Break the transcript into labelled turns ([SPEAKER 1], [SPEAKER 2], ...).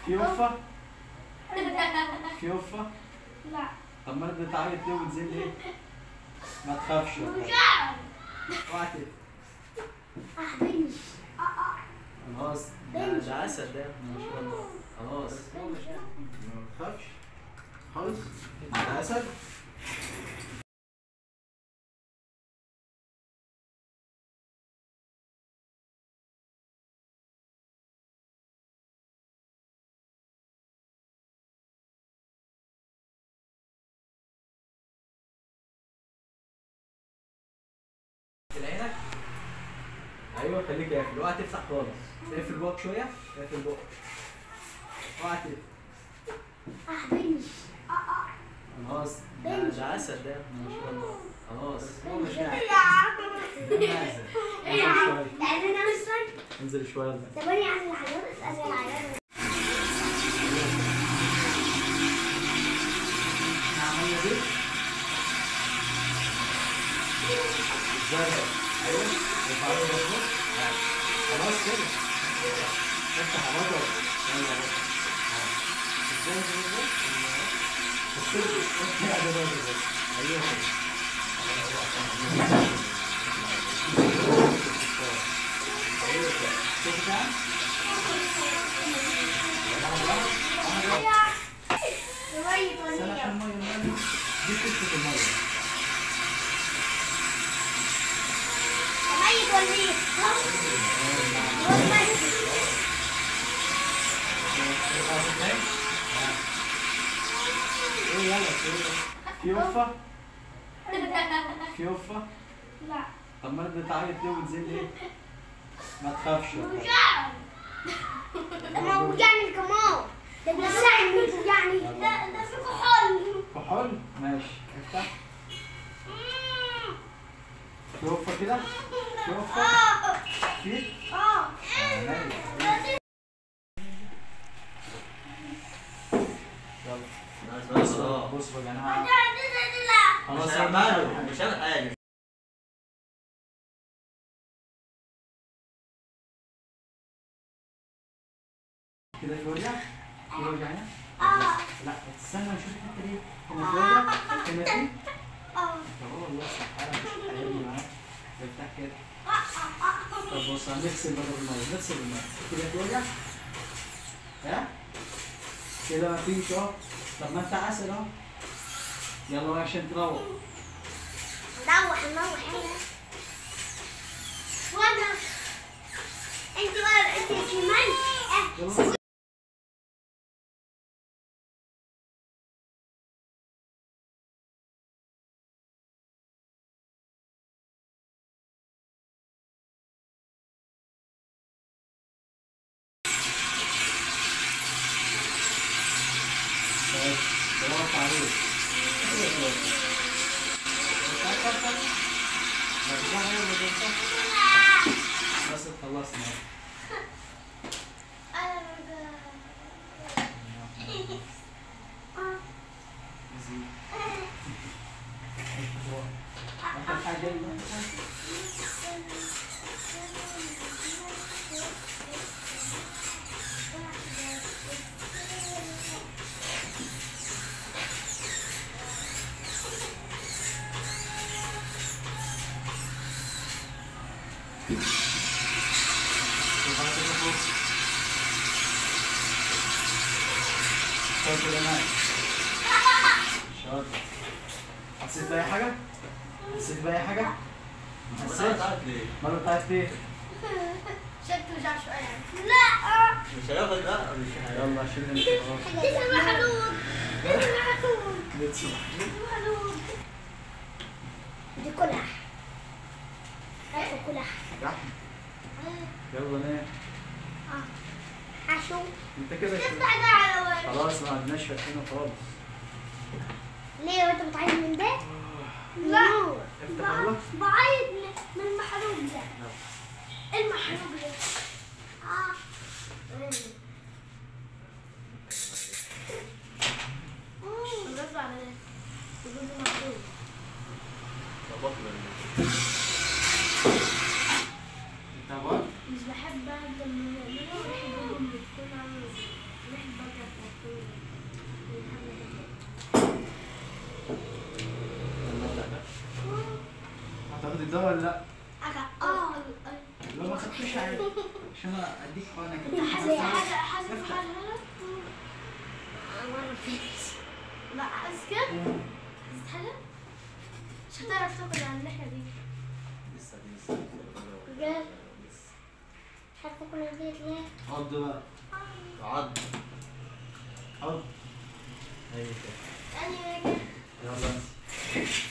[SPEAKER 1] فيوفا فيوفا
[SPEAKER 2] لا
[SPEAKER 1] طب ما انت بتعيط ليه وبتزن ليه؟ ما تخافش والله. اوعى تقفل.
[SPEAKER 2] أحبني
[SPEAKER 1] خلاص ده ده اسد ده ما شاء الله خلاص ما تخافش خالص ده اسد في عينك ايوه خليك قافل اوعى تفتح خالص اقفل بقك شويه اقفل بقك اوعى تقفل
[SPEAKER 2] أحبني
[SPEAKER 1] خلاص ده ده اسد ده ما شاء الله خلاص هو مش قاعد ده اسد انزل شويه
[SPEAKER 2] يعني أنا مستني
[SPEAKER 1] انزل شويه بقى.
[SPEAKER 2] ثواني عن العيار اسألني العيار
[SPEAKER 1] احنا عملنا دي زرق ايوه وبعدين مظبوط خلاص كده افتح بطل يلا بطل ازاي كده بس كده ده ده ده ايوه ايوه كده شوف ده
[SPEAKER 2] شوية
[SPEAKER 1] استنى عشان
[SPEAKER 2] ولية
[SPEAKER 1] الميه الميه دي قصه الميه
[SPEAKER 2] شوية ولية
[SPEAKER 1] ايه يلا فيوفا فيوفا
[SPEAKER 2] لا
[SPEAKER 1] طب ما انت بتعيط ليه وبتزن ليه؟ ما تخافش والله.
[SPEAKER 2] أنا وجعني كمان ده بيساعدني وجعني لا ده في كحول
[SPEAKER 1] كحول ماشي افتح فيوفا كده فيوفا
[SPEAKER 2] اه
[SPEAKER 1] في
[SPEAKER 2] اه
[SPEAKER 1] ماشي. يلا
[SPEAKER 3] بس اه
[SPEAKER 1] بصوا يا جماعه
[SPEAKER 2] لا
[SPEAKER 1] خلاص
[SPEAKER 3] مش
[SPEAKER 1] يا
[SPEAKER 3] هعمله
[SPEAKER 1] جماعه
[SPEAKER 3] مش هعمل حاجه
[SPEAKER 1] كده في وجع في وجع هنا
[SPEAKER 2] اه
[SPEAKER 1] لا استنى نشوف الحته دي هنا في وجع هنا في
[SPEAKER 2] اه
[SPEAKER 1] طب هو الله سبحانه مش هيرمي معاك افتح كده طب بص هنغسل بدل الميه نغسل الميه كده في وجع ها كده مفيش اهو طب ما انت عسل اهو يلا بقى عشان تروح
[SPEAKER 2] نروح نروح هنا وانا انت ولا انت كمان اه
[SPEAKER 1] يلا طيب، دورت عليك. تعال، تعال، تعال. لا، تروح يلا، تروح. بس خلصنا زين. آخر حاجة وبعد كده فوق. شاطر يا مان. شاطر. حسيت بأي حاجة؟ حسيت بأي حاجة؟ ما
[SPEAKER 3] بس
[SPEAKER 1] حسيتش؟
[SPEAKER 3] انا عارف ليه
[SPEAKER 1] مرة بتاعت ليه؟
[SPEAKER 2] شكله جع شوية لا
[SPEAKER 3] مش هياخد لا مش هياخد
[SPEAKER 1] يلا شيل انت خلاص.
[SPEAKER 2] لسه محلول لسه محلول
[SPEAKER 1] لسه.
[SPEAKER 2] محلول دي كلها ايوه كلها
[SPEAKER 1] يا أحمد. يلا نام
[SPEAKER 2] عشو
[SPEAKER 1] انت كده شو-
[SPEAKER 2] افتح ده على وجهك
[SPEAKER 1] خلاص ما عندناش فاتحينه خالص
[SPEAKER 2] ليه وانت بتعيط من ده؟ لا
[SPEAKER 1] افتح يلا.
[SPEAKER 2] بعيط من المحروق ده المحروق ده اه بس على ده تقول له محروق
[SPEAKER 1] انت بقى
[SPEAKER 2] مش بحب بعد لما نعمله بحب لما بتكون عامل بحب
[SPEAKER 1] ده ولا لا؟
[SPEAKER 2] أكا- اه
[SPEAKER 1] لو ما خدتوش عادي عشان اديك وانا كده
[SPEAKER 2] حاجة حاجة حاجة
[SPEAKER 1] افتح.
[SPEAKER 2] حاجة مرة فيش لا عايز كده عايز حاجة مش هتعرف تاكل على الناحية دي
[SPEAKER 3] لسه دي لسه
[SPEAKER 2] بجد؟
[SPEAKER 3] لسه.
[SPEAKER 2] مش عارفة اكل ديت ليه
[SPEAKER 1] عض بقى
[SPEAKER 3] عض
[SPEAKER 1] عض
[SPEAKER 3] ايوه كده
[SPEAKER 2] يعني كده
[SPEAKER 3] يلا